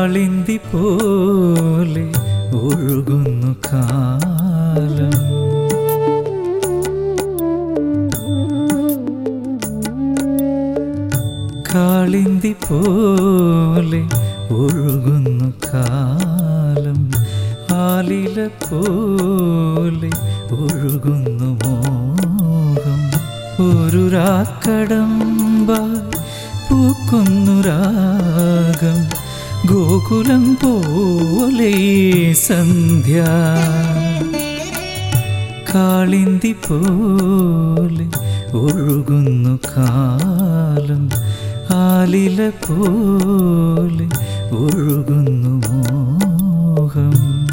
കാളിന്തി പോലെ ഒഴുകുന്നു കാലം കാളിന്തി പോലെ ഒഴുകുന്നു കാലം ആലില പോലെ ഒഴുകുന്നു മോഹം ഒരു രാക്കടമ്പായി പൂക്കുന്നു രാഗം ഗോകുലം പോലെ ഈ സന്ധ്യ കാളിന്തി പോലെ ഒഴുകുന്നു കാലം ആലില പോലെ ഒഴുകുന്നു മോഹം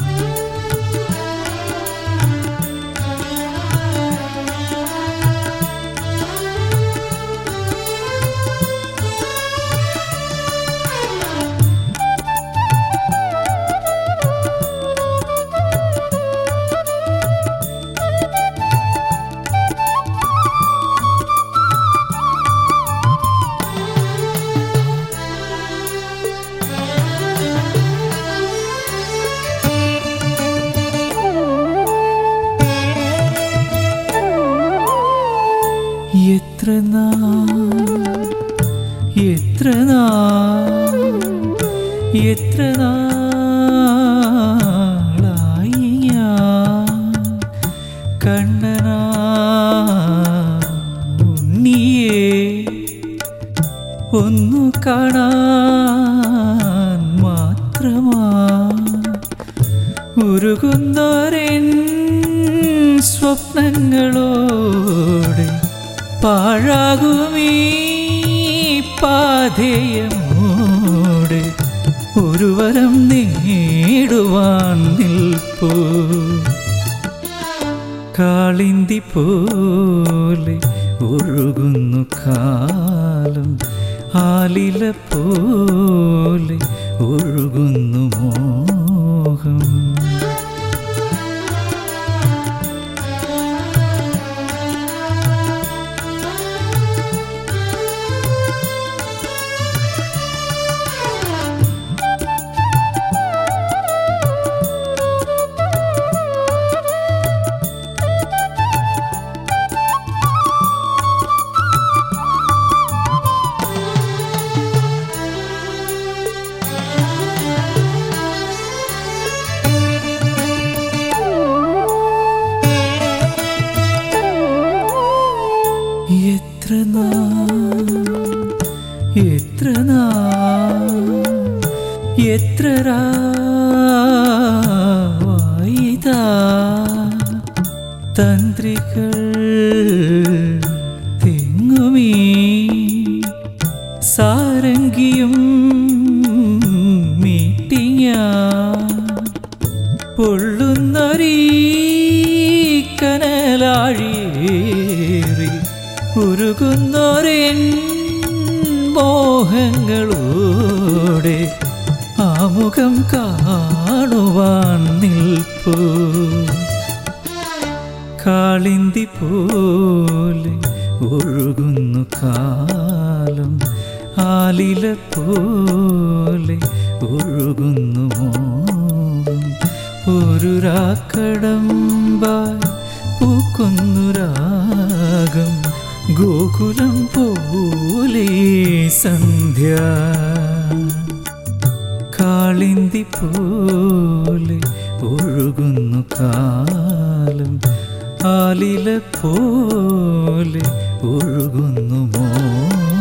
എത്ര നാൾ എത്ര നാൾ എത്ര നാളായി ഞാൻ കണ്ണനാ ഉണ്ണിയേ ഒന്നു കാണാൻ മാത്രമാ ഉരുകുന്നോരൻ സ്വപ്നങ്ങളോടെ പാഴാകുമീ പാധേയമോടെ ഒരു വരം നേടുവാൻ നിൽപ്പൂ കാളിന്തി പോലെ ഒഴുകുന്നു കാലം ആലില പോലെ ഒഴുകുന്നു മോഹം എത്ര നാൾ എത്ര നാൾ എത്ര രാവായിതാ തന്ത്രികൾ തെങ്ങുമീ സാരംഗിയും മീട്ടിയ പൊള്ളുന്നൊരീ കനലാഴിയേറി ഉരുകുന്നൊരൻ മോഹങ്ങളോടെ ആമുഖം കാണുവാൻ നിൽപ്പൂ കാളിന്തി പോലെ ഒഴുകുന്നു കാലം ആലില പോലെ ഒഴുകുന്നു മോഹം ഒരു രാക്കടമ്പായി പൂക്കുന്നു രാഗം ഗോകുലം പോലെ ഈ സന്ധ്യ കാളിന്തി പോലെ ഒഴുകുന്നു കാലം ആലില പോലെ ഒഴുകുന്നു മോഹം